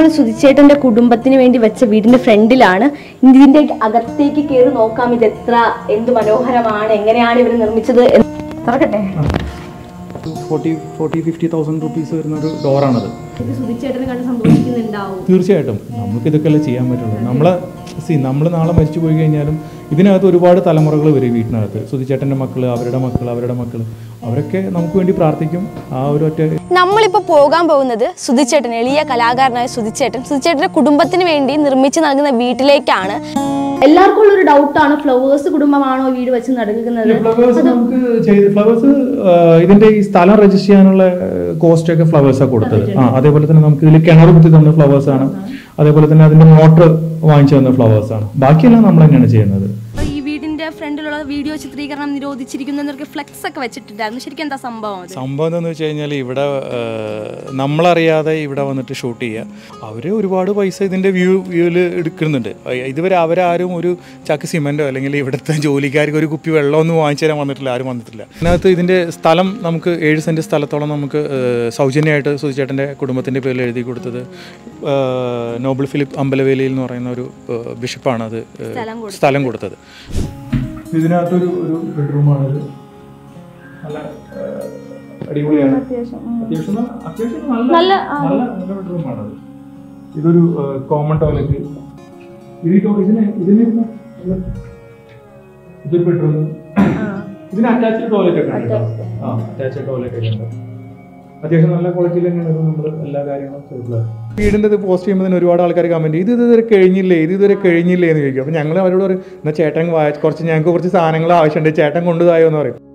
ഞങ്ങൾ സുധിച്ചേട്ടന്റെ കുടുംബത്തിന് വേണ്ടി വെച്ച വീടിന്റെ ഫ്രണ്ടിലാണ് ഇതിന്റെ അകത്തേക്ക് കയറി നോക്കാം ഇത് എത്ര എന്ത് മനോഹരമാണ് എങ്ങനെയാണ് ഇവർ നിർമ്മിച്ചത് എന്ന് തുറക്കട്ടെ forty forty fifty thousand rupees വരുന്ന ഒരു ഡോറാണത് ഇത് സുധിച്ചേട്ടനെ കണ്ട് സന്തോഷിക്കുന്നുണ്ടാവും തീർച്ചയായിട്ടും നമുക്ക് ഇതൊക്കെയല്ലേ ചെയ്യാൻ പറ്റുള്ളൂ നമ്മളെ സി നമ്മൾ നാളെ മരിച്ചു പോയി കഴിഞ്ഞാലും ഇതിനകത്ത് ഒരുപാട് തലമുറകൾ വരും ഈ വീട്ടിനകത്ത് സുധിച്ചേട്ടൻ്റെ മക്കൾ അവരുടെ മക്കൾ അവരുടെ മക്കൾ അവരൊക്കെ നമുക്ക് വേണ്ടി പ്രാർത്ഥിക്കും ആ ഒരു ഒറ്റ നമ്മളിപ്പോൾ പോകാൻ പോകുന്നത് സുധിച്ചേട്ടൻ എളിയ കലാകാരനായ സുധിച്ചേട്ടൻ സുധിച്ചേട്ടന്റെ കുടുംബത്തിന് വേണ്ടി നിർമ്മിച്ച് നൽകുന്ന വീട്ടിലേക്കാണ് എല്ലാവർക്കും ഉള്ളൊരു ഡൗട്ടാണ് ഫ്ലവേഴ്സ് കുടുംബമാണോ വീട് വെച്ച് നൽകുന്നത് ഫ്ലവേഴ്സ് നമുക്ക് ചെയ്ത് ഫ്ലവേഴ്സ് ഇതിന്റെ ഈ സ്ഥലം രജിസ്റ്റർ ചെയ്യാനുള്ള കോസ്റ്റ് ഒക്കെ ഫ്ലവേഴ്സാണ് കൊടുത്തത് ആ അതേപോലെ തന്നെ നമുക്ക് ഇതിൽ കിണർ കുത്തി തന്ന ഫ്ലവേഴ്സ് ആണ് അതേപോലെ തന്നെ അതിന്റെ മോട്ടർ വാങ്ങിച്ചു തന്ന ഫ്ലവേഴ്സ് ആണ് ബാക്കിയെല്ലാം നമ്മൾ തന്നെയാണ് ചെയ്യുന്നത് ഈ വീടിന്റെ ഫ്രണ്ടിലുള്ള വീഡിയോ ചിത്രീകരണം നിരോധിച്ചിരിക്കുന്നു എന്നൊക്കെ ഫ്ലെക്സ് ഒക്കെ വെച്ചിട്ടുണ്ടായിരുന്നു ശരിക്കും എന്താ സംഭവം അത് സംഭവം എന്താണെന്ന് വെച്ച് കഴിഞ്ഞാൽ ഇവിടെ ഏഹ്, നമ്മളറിയാതെ ഇവിടെ വന്നിട്ട് ഷൂട്ട് ചെയ്യുക അവർ ഒരുപാട് പൈസ ഇതിൻ്റെ വ്യൂ വ്യൂവിൽ എടുക്കുന്നുണ്ട് അയ് ഇതുവരെ അവരാരും ഒരു ചക്ക് സിമെൻറ്റോ അല്ലെങ്കിൽ ഇവിടുത്തെ ജോലിക്കാർക്ക് ഒരു കുപ്പി വെള്ളമൊന്നും വാങ്ങിച്ചു തരാൻ വന്നിട്ടില്ല ആരും വന്നിട്ടില്ല അതിനകത്ത് ഇതിൻ്റെ സ്ഥലം നമുക്ക് ഏഴ് സെൻറ്റ് സ്ഥലത്തോളം നമുക്ക് ഏഹ്, സൗജന്യമായിട്ട് സുചേട്ടൻ്റെ കുടുംബത്തിൻ്റെ പേരിൽ എഴുതി കൊടുത്തത് ഏഹ്, നോബിൾ ഫിലിപ്പ് അമ്പലവേലിയിൽ എന്ന് പറയുന്ന ഒരു ഏഹ്, ബിഷപ്പാണ് അത് ഏഹ്, സ്ഥലം കൊടുത്തത് ഇതിനകത്തൊരു ഒരു ബെഡ്റൂമാണിത് നല്ല ഏഹ്, അടിപൊളിയാണ് അത്യാവശ്യം ന- അത്യാവശ്യം നല്ല നല്ല നല്ല ബെഡ്റൂമാണത് ഇതൊരു കോമൺ ടോയ്ലറ്റ് ഇത് ഈ ടോ- ഇതിന് ഇതിന് ഇരുന്ന- ഇത് ഇതൊരു ബെഡ്റൂം ഇതിന് അറ്റാച്ച്ഡ് ടോയ്ലറ്റ് ഒക്കെ ഉണ്ട് കേട്ടോ. ആ അറ്റാച്ച്ഡ് ടോയ്ലറ്റ് ഒക്കെ ഉണ്ട് അത്യാവശ്യം നല്ല ക്വാളിറ്റിയിൽ തന്നെയാണ് ഇത് നമ്മൾ എല്ലാ കാര്യങ്ങളും ചെയ്തിട്ടുള്ളത് വീടിൻ്റെ ഇത് പോസ്റ്റ് ചെയ്യുമ്പോൾ തന്നെ ഒരുപാട് ആൾക്കാർ കമൻറ്റ് ഇത് ഇതുവരെ കഴിഞ്ഞില്ലേ ഇത് ഇതുവരെ കഴിഞ്ഞില്ലേ എന്ന് ചോദിക്കും അപ്പോൾ ഞങ്ങൾ അവരോട് പറയും എന്നാൽ ചേട്ടൻ വായ കുറച്ച് ഞങ്ങൾക്ക് കുറച്ച് സാധനങ്ങൾ ആവശ്യമുണ്ട് ചേട്ടൻ കൊണ്ടുപോയോ എന്ന് പറയും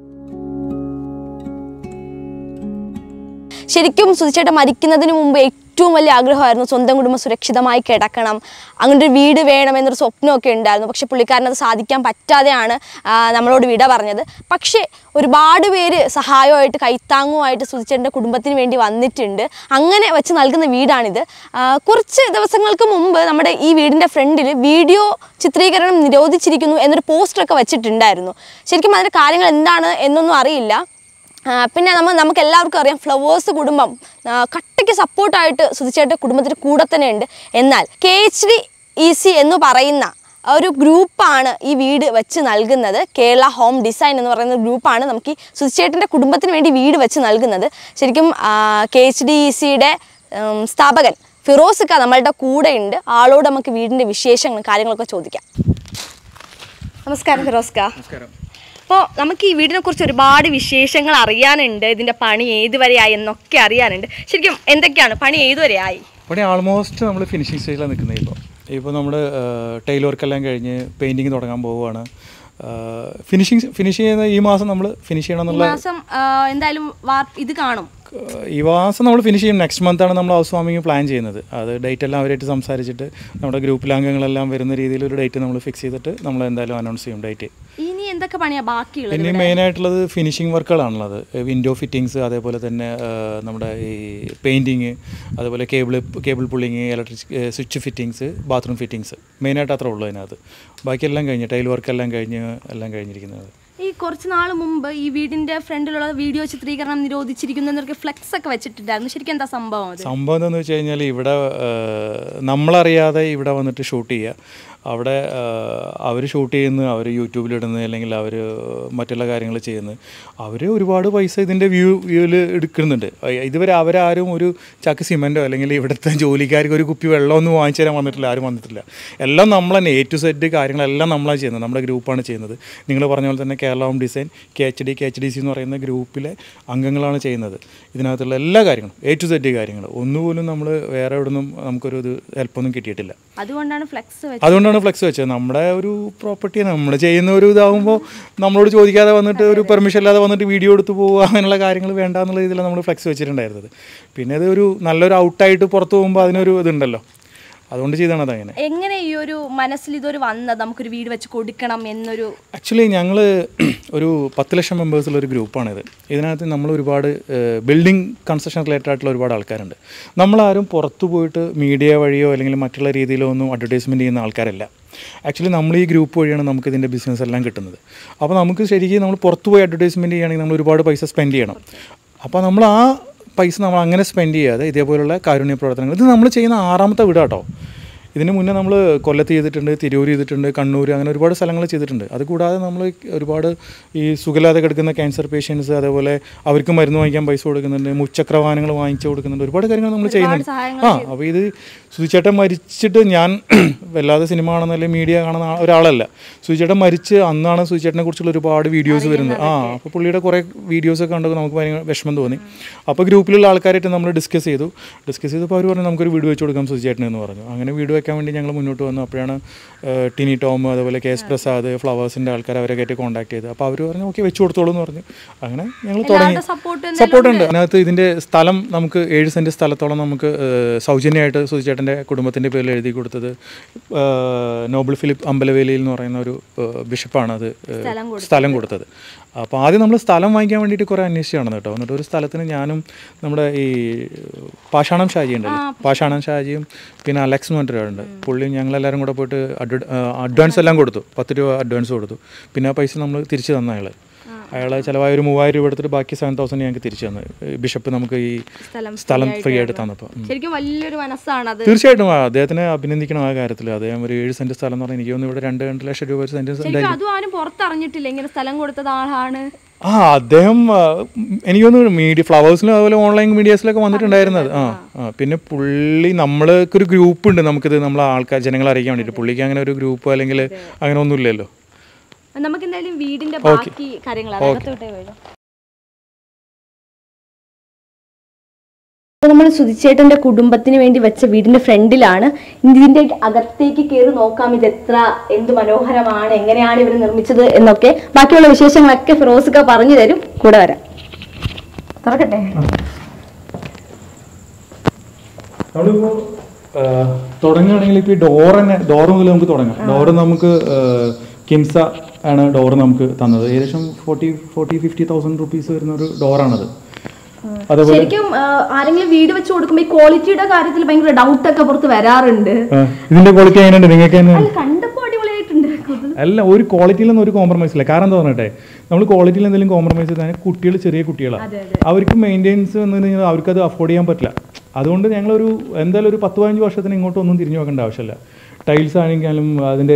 ശരിക്കും സുധിച്ചേട്ടൻ മരിക്കുന്നതിന് മുമ്പ് ഏറ്റവും വലിയ ആഗ്രഹമായിരുന്നു സ്വന്തം കുടുംബം സുരക്ഷിതമായി കിടക്കണം അങ്ങനെ ഒരു വീട് വേണം എന്നൊരു സ്വപ്നമൊക്കെ ഉണ്ടായിരുന്നു പക്ഷെ പുള്ളിക്കാരന് അത് സാധിക്കാൻ പറ്റാതെയാണ് ആ, നമ്മളോട് വിട പറഞ്ഞത് പക്ഷേ ഒരുപാട് പേര് സഹായമായിട്ട് കൈത്താങ്ങുമായിട്ട് സുധിച്ചേട്ടൻ്റെ കുടുംബത്തിന് വേണ്ടി വന്നിട്ടുണ്ട് അങ്ങനെ വെച്ച് നൽകുന്ന വീടാണിത് ആ, കുറച്ച് ദിവസങ്ങൾക്ക് മുമ്പ് നമ്മുടെ ഈ വീടിൻ്റെ ഫ്രണ്ടിൽ വീഡിയോ ചിത്രീകരണം നിരോധിച്ചിരിക്കുന്നു എന്നൊരു പോസ്റ്ററൊക്കെ വെച്ചിട്ടുണ്ടായിരുന്നു ശരിക്കും അതിൻ്റെ കാര്യങ്ങൾ എന്താണ് എന്നൊന്നും അറിയില്ല ആ, പിന്നെ നമ്മൾ നമുക്ക് എല്ലാവർക്കും അറിയാം ഫ്ലവേഴ്സ് കുടുംബം ആ, കട്ടയ്ക്ക് സപ്പോർട്ടായിട്ട് സുധിച്ചേട്ട കുടുംബത്തിൻ്റെ കൂടെ തന്നെ ഉണ്ട് എന്നാൽ K H D E C എന്ന് പറയുന്ന ഒരു ഗ്രൂപ്പാണ് ഈ വീട് വെച്ച് നൽകുന്നത് കേരള ഹോം ഡിസൈൻ എന്ന് പറയുന്ന ഗ്രൂപ്പാണ് നമുക്ക് ഈ സുധിച്ചേട്ടൻ്റെ കുടുംബത്തിന് വേണ്ടി വീട് വെച്ച് നൽകുന്നത് ശരിക്കും കെ എച്ച് ഡി ഇ സിയുടെ സ്ഥാപകൻ ഫിറോസിക്ക നമ്മളുടെ കൂടെ ഉണ്ട് ആളോട് നമുക്ക് വീടിൻ്റെ വിശേഷങ്ങളും കാര്യങ്ങളൊക്കെ ചോദിക്കാം നമസ്കാരം ഫിറോസ്ക നമസ്കാരം അപ്പോൾ നമുക്ക് ഈ വീടിനെ കുറിച്ച് ഒരുപാട് വിശേഷങ്ങൾ അറിയാനുണ്ട് ഇതിന്റെ പണി ഏതുവരെയായി എന്നൊക്കെ അറിയാനുണ്ട് ശരിക്കും എന്തൊക്കെയാണ് പണി ഏതുവരെയായി പണി ആൾമോസ്റ്റ് നമ്മൾ ഫിനിഷിംഗ് സ്റ്റേജിലാണ് നിൽക്കുന്നത് ഇപ്പോൾ ഇപ്പോൾ നമ്മൾ ടൈൽ വർക്കെല്ലാം കഴിഞ്ഞ് പെയിൻറ്റിങ് തുടങ്ങാൻ പോവുകയാണ് ഫിനിഷിങ് ഫിനിഷ് ചെയ്യുന്ന ഈ മാസം നമ്മൾ ഫിനിഷ് ചെയ്യണം എന്നുള്ള മാസം ആ, എന്തായാലും വാർ- ഇത് കാണും ഈ മാസം നമ്മൾ ഫിനിഷ് ചെയ്യും നെക്സ്റ്റ് മന്താണ് നമ്മൾ ഹൗസ് വാമിങ് പ്ലാൻ ചെയ്യുന്നത് അത് ഡേറ്റ് എല്ലാം അവരായിട്ട് സംസാരിച്ചിട്ട് നമ്മുടെ ഗ്രൂപ്പിലെ അംഗങ്ങളെല്ലാം വരുന്ന രീതിയിൽ ഒരു ഡേറ്റ് നമ്മൾ ഫിക്സ് ചെയ്തിട്ട് നമ്മൾ എന്തായാലും അനൗൺസ് ചെയ്യും ഡേറ്റ് ഇനി എന്തൊക്കെ പണിയാ ബാക്കിയുള്ളത് പിന്നെ മെയിൻ ആയിട്ടുള്ളത് ഫിനിഷിംഗ് വർക്കുകളാണുള്ളത് വിൻഡോ ഫിറ്റിങ്സ് അതേപോലെ തന്നെ ആ, നമ്മുടെ ഈ പെയിൻറ്റിങ് അതേപോലെ cable cable pulling electric switch fittings bathroom fittings മെയിനായിട്ട് അത്ര ഉള്ളൂ അതിനകത്ത് ബാക്കിയെല്ലാം കഴിഞ്ഞ് ടൈൽ വർക്കെല്ലാം കഴിഞ്ഞ് എല്ലാം കഴിഞ്ഞിരിക്കുന്നത് ഈ കുറച്ച് നാൾ മുമ്പ് ഈ വീടിന്റെ ഫ്രണ്ടിലുള്ള വീഡിയോ ചിത്രീകരണം നിരോധിച്ചിരിക്കുന്നു എന്നൊക്കെ ഫ്ലെക്സ് ഒക്കെ വെച്ചിട്ടുണ്ടായിരുന്നു ശരിക്കും എന്താ സംഭവം അത് സംഭവം എന്താണെന്ന് വെച്ച് കഴിഞ്ഞാൽ ഇവിടെ ആ, നമ്മളറിയാതെ ഇവിടെ വന്നിട്ട് ഷൂട്ട് ചെയ്യുക അവിടെ അവർ ഷൂട്ട് ചെയ്യുന്നു അവർ യൂട്യൂബിലിടുന്നു അല്ലെങ്കിൽ അവർ മറ്റുള്ള കാര്യങ്ങൾ ചെയ്യുന്നു അവർ ഒരുപാട് പൈസ ഇതിൻ്റെ വ്യൂ വ്യൂവിൽ എടുക്കുന്നുണ്ട് അയ് ഇതുവരെ അവരാരും ഒരു ചക്ക് സിമെൻറ്റോ അല്ലെങ്കിൽ ഇവിടുത്തെ ജോലിക്കാർക്ക് ഒരു കുപ്പി വെള്ളമൊന്നും വാങ്ങിച്ചു തരാൻ വന്നിട്ടില്ല ആരും വന്നിട്ടില്ല എല്ലാം നമ്മൾ തന്നെ എ ടു സെറ്റ് കാര്യങ്ങളെല്ലാം നമ്മളാണ് ചെയ്യുന്നത് നമ്മുടെ ഗ്രൂപ്പാണ് ചെയ്യുന്നത് നിങ്ങൾ പറഞ്ഞ പോലെ തന്നെ Kerala home design K H D K H D C എന്ന് പറയുന്ന ഗ്രൂപ്പിലെ അംഗങ്ങളാണ് ചെയ്യുന്നത് ഇതിനകത്തുള്ള എല്ലാ കാര്യങ്ങളും എ ടു സെറ്റ് കാര്യങ്ങൾ ഒന്നുപോലും നമ്മൾ വേറെ എവിടെ നിന്നും നമുക്കൊരു ഇത് ഹെൽപ്പൊന്നും കിട്ടിയിട്ടില്ല അതുകൊണ്ടാണ് ഫ്ലെക്സ് വെച്ചത് അതുകൊണ്ടാണ് ഫ്ലെക്സ് വെച്ചത് നമ്മുടെ ഒരു പ്രോപ്പർട്ടി നമ്മൾ ചെയ്യുന്ന ഒരു ഇതാകുമ്പോൾ നമ്മളോട് ചോദിക്കാതെ വന്നിട്ട് ഒരു പെർമിഷൻ ഇല്ലാതെ വന്നിട്ട് വീഡിയോ എടുത്ത് പോവുക അങ്ങനെയുള്ള കാര്യങ്ങൾ വേണ്ട എന്നുള്ള രീതിയിലാണ് നമ്മൾ ഫ്ലെക്സ് വെച്ചിട്ടുണ്ടായിരുന്നത് പിന്നെ അത് ഒരു നല്ലൊരു ഔട്ടായിട്ട് പുറത്ത് പോകുമ്പോൾ അതിനൊരു ഇതുണ്ടല്ലോ അതുകൊണ്ട് ചെയ്താണ് അതങ്ങനെ എങ്ങനെ ഈ ഒരു മനസ്സിൽ ഇതൊരു വന്നത് നമുക്കൊരു വീട് വെച്ച് കൊടുക്കണം എന്നൊരു ആക്ച്വലി ഞങ്ങൾ ഒരു പത്ത് ലക്ഷം മെമ്പേഴ്സുള്ള ഒരു ഗ്രൂപ്പാണിത് ഇതിനകത്ത് നമ്മൾ ഒരുപാട് ബിൽഡിംഗ് കൺസ്ട്രക്ഷൻ റിലേറ്റഡ് ആയിട്ടുള്ള ഒരുപാട് ആൾക്കാരുണ്ട് നമ്മളാരും പുറത്തു പോയിട്ട് മീഡിയ വഴിയോ അല്ലെങ്കിൽ മറ്റുള്ള രീതിയിലോ ഒന്നും അഡ്വർടൈസ്മെൻറ്റ് ചെയ്യുന്ന ആൾക്കാരല്ല ആക്ച്വലി നമ്മൾ ഈ ഗ്രൂപ്പ് വഴിയാണ് നമുക്ക് ഇതിൻ്റെ ബിസിനസ് എല്ലാം കിട്ടുന്നത് അപ്പോൾ നമുക്ക് ശരിക്കും നമ്മൾ പുറത്ത് പോയി അഡ്വർടൈസ്മെൻറ്റ് ചെയ്യുകയാണെങ്കിൽ നമ്മൾ ഒരുപാട് പൈസ സ്പെൻഡ് ചെയ്യണം അപ്പോൾ നമ്മൾ ആ പൈസ നമ്മൾ അങ്ങനെ സ്പെൻഡ് ചെയ്യാതെ ഇതേപോലുള്ള കാരുണ്യ പ്രവർത്തനങ്ങൾ ഇത് നമ്മൾ ചെയ്യുന്ന ആറാമത്തെ വീടാട്ടോ ഇതിന് മുന്നേ നമ്മൾ കൊല്ലത്ത് ചെയ്തിട്ടുണ്ട് തിരൂർ ചെയ്തിട്ടുണ്ട് കണ്ണൂർ അങ്ങനെ ഒരുപാട് സ്ഥലങ്ങൾ ചെയ്തിട്ടുണ്ട് അതുകൂടാതെ നമ്മൾ ഒരുപാട് ഈ സുഖമില്ലാതെ കിടക്കുന്ന ക്യാൻസർ പേഷ്യൻസ് അതേപോലെ അവർക്ക് മരുന്ന് വാങ്ങിക്കാൻ പൈസ കൊടുക്കുന്നുണ്ട് മുച്ചക്ര വാഹനങ്ങൾ വാങ്ങിച്ചു കൊടുക്കുന്നുണ്ട് ഒരുപാട് കാര്യങ്ങൾ നമ്മൾ ചെയ്യുന്നുണ്ട് സഹായങ്ങൾ ആ അപ്പോൾ ഇത് സുചേട്ടൻ മരിച്ചിട്ട് ഞാൻ വല്ലാതെ സിനിമ കാണുന്ന അല്ലെങ്കിൽ മീഡിയ കാണുന്ന ആ- ഒരാളല്ല സുചേട്ടൻ മരിച്ച് അന്നാണ് സുചേട്ടനെ കുറിച്ചുള്ള ഒരുപാട് വീഡിയോസ് വരുന്നത് ആ അപ്പോൾ പുള്ളിയുടെ കുറേ വീഡിയോസ് ഒക്കെ കണ്ടപ്പോൾ നമുക്ക് ഭയങ്കര വിഷമം തോന്നി അപ്പോൾ ഗ്രൂപ്പിലുള്ള ആൾക്കാരായിട്ട് നമ്മൾ ഡിസ്കസ് ചെയ്തു ഡിസ്കസ് ചെയ്തപ്പോൾ അവർ പറഞ്ഞു നമുക്കൊരു വീട് വെച്ച് കൊടുക്കാം സുചേട്ടൻ എന്ന് പറഞ്ഞു അങ്ങനെ വീട് വെക്കാൻ വേണ്ടി ഞങ്ങൾ മുന്നോട്ട് വന്നു അപ്പോഴാണ് ഏഹ്, ടിനി ടോം അതുപോലെ കെ എസ് പ്രസാദ് ഫ്ലവേഴ്സിൻ്റെ ആൾക്കാർ അവരൊക്കെ ആയിട്ട് കോൺടാക്ട് ചെയ്ത് അപ്പോൾ അവർ പറഞ്ഞു ഓക്കെ വെച്ച് കൊടുത്തോളൂ എന്ന് പറഞ്ഞു അങ്ങനെ ഞങ്ങൾ തുടങ്ങി സപ്പോർട്ട് സപ്പോർട്ട് ഉണ്ട് അതിനകത്ത് ഇതിന്റെ സ്ഥലം നമുക്ക് ഏഴ് സെന്റ് സ്ഥലത്തോളം നമുക്ക് ഏഹ്, സൗജന്യമായിട്ട് സുചേട്ടൻ്റെ കുടുംബത്തിന്റെ പേരിൽ എഴുതി കൊടുത്തത് ഏഹ്, നോബിൾ ഫിലിപ്പ് അമ്പലവേലിയിൽ എന്ന് പറയുന്ന ഒരു ഏഹ്, ബിഷപ്പാണ് അത് ഏഹ്, സ്ഥലം കൊടുത്തത് അപ്പോൾ ആദ്യം നമ്മൾ സ്ഥലം വാങ്ങിക്കാൻ വേണ്ടിയിട്ട് കുറേ അന്വേഷിച്ചാണ് കേട്ടോ എന്നിട്ട് ഒരു സ്ഥലത്തിന് ഞാനും നമ്മുടെ ഈ പാഷാണം ഷാജി ഉണ്ടല്ലോ പാഷാണം ഷാജിയും പിന്നെ അലക്സ് എന്ന് പറഞ്ഞിട്ടുണ്ട് പുള്ളിയും ഞങ്ങളെല്ലാവരും കൂടെ പോയിട്ട് അഡ്വ- അഡ്വാൻസ് എല്ലാം കൊടുത്തു പത്ത് രൂപ അഡ്വാൻസ് കൊടുത്തു പിന്നെ ആ പൈസ നമ്മൾ തിരിച്ചു തന്ന അയാൾ അയാൾ ചിലവായ ഒരു മൂവായിരം രൂപ എടുത്തിട്ട് ബാക്കി സെവൻ തൗസൻഡ് ഞങ്ങൾക്ക് തിരിച്ചു തന്നു ബിഷപ്പ് നമുക്ക് ഈ സ്ഥലം സ്ഥലം ഫ്രീ ആയിട്ട് തന്നപ്പോൾ ഉം. ശരിക്കും വലിയൊരു മനസ്സാണ് അത് തീർച്ചയായിട്ടും ആ, അദ്ദേഹത്തിനെ അഭിനന്ദിക്കണം ആ കാര്യത്തിൽ അദ്ദേഹം ഒരു ഏഴ് സെന്റ് സ്ഥലം എന്ന് പറഞ്ഞാൽ എനിക്ക് തോന്നുന്നു ഇവിടെ രണ്ട് രണ്ട് ലക്ഷം രൂപ ഒരു സെന്റ് ശരിക്കും അതും ആരും പുറത്തറിഞ്ഞിട്ടില്ല ഇങ്ങനെ സ്ഥലം കൊടുത്തത് ആളാണ് ആ അദ്ദേഹം ആ, എനിക്ക് തോന്നുന്നു മീഡിയ ഫ്ലവേഴ്സിലും അതുപോലെ ഓൺലൈൻ മീഡിയാസിലൊക്കെ വന്നിട്ടുണ്ടായിരുന്നത് ആ ആ പിന്നെ പുള്ളി നമ്മൾക്കൊരു ഗ്രൂപ്പ് ഉണ്ട് നമുക്കിത് നമ്മളെ ആൾക്കാർ ജനങ്ങളെ അറിയിക്കാൻ വേണ്ടിയിട്ട് പുള്ളിക്ക് അങ്ങനെ ഒരു ഗ്രൂപ്പ് അല്ലെങ്കിൽ അങ്ങനെ ഒന്നുമില്ലല്ലോ നമുക്ക് എന്തായാലും വീടിന്റെ ബാക്കി കാര്യങ്ങൾ അകത്തോട്ടേ വരും നമ്മൾ സുധിച്ചേട്ടന്റെ കുടുംബത്തിന് വേണ്ടി വെച്ച വീടിന്റെ ഫ്രണ്ടിലാണ് ഇതിന്റെ അകത്തേക്ക് കയറി നോക്കാം ഇത് എത്ര എന്ത് മനോഹരമാണ് എങ്ങനെയാണ് ഇവർ നിർമ്മിച്ചത് എന്നൊക്കെ ബാക്കിയുള്ള വിശേഷങ്ങളൊക്കെ ഫിറോസിക്ക പറഞ്ഞു തരും കൂടെ വരാം തുറക്കട്ടെ നമ്മളിപ്പോ തുടങ്ങുകയാണെങ്കിൽ ഇപ്പോൾ ഈ ഡോർ തന്നെ ഡോർ മുതൽ നമുക്ക് തുടങ്ങാം ഡോർ നമുക്ക് കിംസ ആണ് ഡോർ നമുക്ക് തന്നത് ഏകദേശം forty forty fifty thousand rupees വരുന്ന ഒരു ഡോറാണത് അതുപോലെ ശരിക്കും ആ, ആരെങ്കിലും വീട് വെച്ച് കൊടുക്കുമ്പോൾ ഈ ക്വാളിറ്റിയുടെ കാര്യത്തിൽ ഭയങ്കര ഡൗട്ട് ഒക്കെ പുറത്ത് വരാറുണ്ട് ആ, ഇതിന്റെ ക്വാളിറ്റി എങ്ങനെയുണ്ട് നിങ്ങൾക്ക് തന്നെ അത് കണ്ടപ്പോ അടിപൊളിയായിട്ടുണ്ട് അല്ല ഒരു ക്വാളിറ്റിയിലൊന്നും ഒരു കോംപ്രമൈസ് ഇല്ല കാരണം എന്താ പറഞ്ഞിട്ടെ നമ്മൾ ക്വാളിറ്റിയിൽ എന്തെങ്കിലും കോംപ്രമൈസ് ചെയ്താൽ കുട്ടികൾ ചെറിയ കുട്ടികളാണ് അവർക്ക് മെയിൻ്റെനൻസ് എന്ന് കഴിഞ്ഞാൽ അവർക്ക് അത് അഫോർഡ് ചെയ്യാൻ പറ്റില്ല അതുകൊണ്ട് ഞങ്ങളൊരു എന്തായാലും ഒരു പത്ത് പതിനഞ്ച് വർഷത്തിന് ഇങ്ങോട്ടൊന്നും തിരിഞ്ഞു നോക്കേണ്ട ആവശ്യമില്ല ടൈൽസ് ആണെങ്കിലും അതിൻ്റെ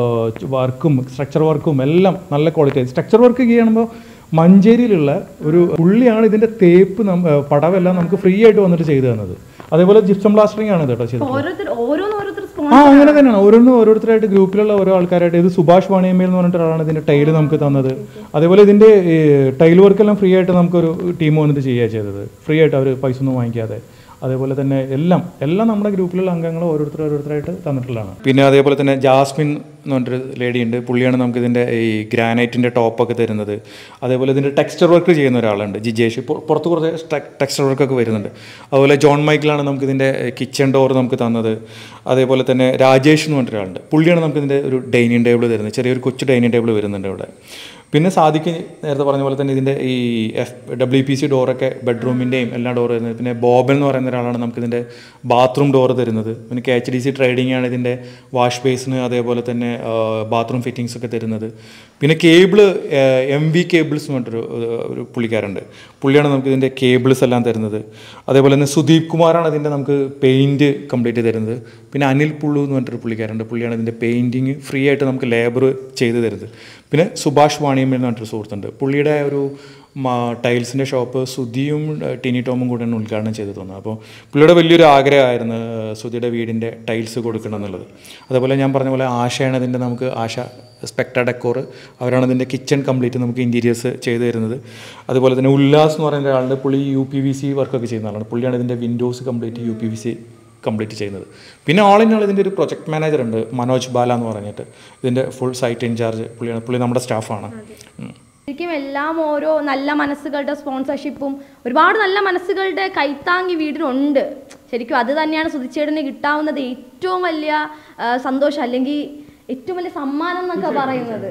വർക്കും സ്ട്രക്ചർ വർക്കും എല്ലാം നല്ല ക്വാളിറ്റി സ്ട്രക്ചർ വർക്ക് ചെയ്യുമ്പോൾ മഞ്ചേരിയിലുള്ള ഒരു പുള്ളിയാണ് ഇതിൻ്റെ തേപ്പ് നം- ഏ, പടവെല്ലാം നമുക്ക് ഫ്രീ ആയിട്ട് വന്നിട്ട് ചെയ്തു തന്നത് അതേപോലെ ജിപ്സം പ്ലാസ്റ്ററിംഗ് ആണ് ഇത് കേട്ടോ ചെയ്തത് ഓരോരുത്തർ ഓരോന്ന് ഓരോരുത്തർ ആ അങ്ങനെ തന്നെയാണ് ഓരോന്നും ഓരോരുത്തരായിട്ട് ഗ്രൂപ്പിലുള്ള ഓരോ ആൾക്കാരായിട്ട് ഇത് സുഭാഷ് വാണിയമ്മയിൽ എന്ന് പറഞ്ഞിട്ട് ഒരാളാണ് ഇതിന്റെ ടൈല് നമുക്ക് തന്നത് അതേപോലെ ഇതിന്റെ ടൈൽ വർക്കെല്ലാം ഫ്രീ ആയിട്ട് നമുക്കൊരു ടീം വന്നിട്ട് ചെയ്യുക ചെയ്തത് ഫ്രീ ആയിട്ട് അവർ പൈസ ഒന്നും വാങ്ങിക്കാതെ അതേപോലെ തന്നെ എല്ലാം എല്ലാം നമ്മുടെ ഗ്രൂപ്പിലുള്ള അംഗങ്ങൾ ഓരോരുത്തർ ഓരോരുത്തരായിട്ട് തന്നിട്ടുള്ളതാണ് പിന്നെ അതേപോലെ തന്നെ ജാസ്മിൻ എന്ന് പറഞ്ഞൊരു ലേഡി ഉണ്ട് പുള്ളിയാണ് നമുക്ക് ഇതിൻ്റെ ഈ ഗ്രാനൈറ്റിൻ്റെ ടോപ്പൊക്കെ തരുന്നത് അതേപോലെ ഇതിൻ്റെ ടെക്സ്ചർ വർക്ക് ചെയ്യുന്ന ഒരാളുണ്ട് ജിജേഷ് പൊ- പുറത്ത് കുറച്ച് ടെക്സ്ചർ വർക്കൊക്കെ വരുന്നുണ്ട് അതുപോലെ ജോൺ മൈക്കിളാണ് നമുക്ക് ഇതിൻ്റെ കിച്ചൺ ഡോർ നമുക്ക് തന്നത് അതേപോലെ തന്നെ രാജേഷ് എന്ന് പറഞ്ഞ ഒരാളുണ്ട് പുള്ളിയാണ് നമുക്ക് ഇതിൻ്റെ ഒരു ഡൈനിങ് ടേബിൾ തരുന്നത് ചെറിയൊരു കൊച്ചു ഡൈനിങ് ടേബിൾ വരുന്നുണ്ട് ഇവിടെ പിന്നെ സാധിക്ക് നേരത്തെ പറഞ്ഞ പോലെ തന്നെ ഇതിൻ്റെ ഈ എഫ് ഡബ്ല്യു പി സി ഡോറൊക്കെ ബെഡ്റൂമിൻ്റെയും എല്ലാ ഡോർ വരുന്നത് പിന്നെ ബോബൻ എന്ന് പറയുന്ന ഒരാളാണ് നമുക്കിതിൻ്റെ ബാത്റൂം ഡോർ തരുന്നത് പിന്നെ K H D C trading ആണ് ഇതിൻ്റെ വാഷ് ബേസിന് അതേപോലെ തന്നെ ബാത്റൂം ഫിറ്റിങ്സ് ഒക്കെ തരുന്നത് പിന്നെ കേബിള് എം വി കേബിൾസ് എന്ന് പറഞ്ഞിട്ടൊരു ഏഹ്, ഒരു പുള്ളിക്കാരുണ്ട് പുള്ളിയാണ് നമുക്ക് ഇതിൻ്റെ കേബിൾസ് എല്ലാം തരുന്നത് അതേപോലെ തന്നെ സുദീപ് കുമാറാണ് ഇതിൻ്റെ നമുക്ക് പെയിൻറ്റ് കംപ്ലീറ്റ് തരുന്നത് പിന്നെ അനിൽ പുള്ളു എന്ന് പറഞ്ഞിട്ടൊരു പുള്ളിക്കാരുണ്ട് പുള്ളിയാണ് ഇതിൻ്റെ പെയിൻറ്റിങ് ഫ്രീ ആയിട്ട് നമുക്ക് ലേബർ ചെയ്ത് തരുന്നത് പിന്നെ സുഭാഷ് വാണിയമ്മ എന്ന് പറഞ്ഞിട്ടൊരു സുഹൃത്തുണ്ട് പുള്ളിയുടെ ഒരു ടൈൽസിൻ്റെ ഷോപ്പ് സുധിയും ഏഹ്, ടിനി ടോമും കൂടെയാണ് ഉദ്ഘാടനം ചെയ്ത് തോന്നുന്നത് അപ്പോൾ പുള്ളിയുടെ വലിയൊരു ആഗ്രഹമായിരുന്നു ഏഹ്, സുധിയുടെ വീടിൻ്റെ ടൈൽസ് കൊടുക്കണം എന്നുള്ളത് അതേപോലെ ഞാൻ പറഞ്ഞ പോലെ ആശയാണ് ഇതിൻ്റെ നമുക്ക് ആശ സ്പെക്ട ഡെക്കോർ അവരാണ് ഇതിൻ്റെ കിച്ചൺ കംപ്ലീറ്റ് നമുക്ക് ഇൻറ്റീരിയേഴ്സ് ചെയ്തു തരുന്നത് അതുപോലെ തന്നെ ഉല്ലാസ് എന്ന് പറയുന്ന ഒരാളുടെ പുള്ളി യു പി വി സി വർക്കൊക്കെ ചെയ്യുന്ന ആളാണ് പുള്ളിയാണ് ഇതിൻ്റെ windows complete U P V C complete ചെയ്യുന്നത് പിന്നെ ഓൾ ഇൻ ഓൾ ഇതിൻ്റെ ഒരു പ്രൊജക്ട് മാനേജർ ഉണ്ട് മനോജ് ബാല എന്ന് പറഞ്ഞിട്ട് ഇതിൻ്റെ ഫുൾ സൈറ്റ് ഇൻചാർജ് പുള്ളിയാണ് പുള്ളി നമ്മുടെ സ്റ്റാഫാണ് ഉം. ശരിക്കും എല്ലാം ഓരോ നല്ല മനസ്സുകളുടെ സ്പോൺസർഷിപ്പും ഒരുപാട് നല്ല മനസ്സുകളുടെ കൈത്താങ്ങി വീടിനുണ്ട് ശരിക്കും അത് തന്നെയാണ് സുധിച്ചേടിന് കിട്ടാവുന്നത് ഏറ്റവും വലിയ ആ, സന്തോഷം അല്ലെങ്കിൽ ഏറ്റവും വലിയ സമ്മാനം എന്നൊക്കെ പറയുന്നത്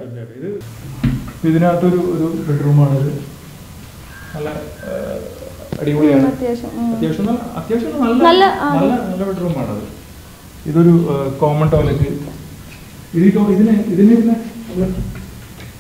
ഇതിനകത്തൊരു ഒരു ബെഡ്റൂമാണ് ഇത് നല്ല ആ, അടിപൊളിയാണ് അത്യാവശ്യം അത്യാവശ്യം നല്ല- അത്യാവശ്യം നല്ല നല്ല, നല്ല നല്ല ബെഡ്റൂമാണത് ഇതൊരു കോമൺ ടോയ്ലറ്റ് ഇത് ഈ ടോ- ഇതിന് ഇതിന് പിന്നെ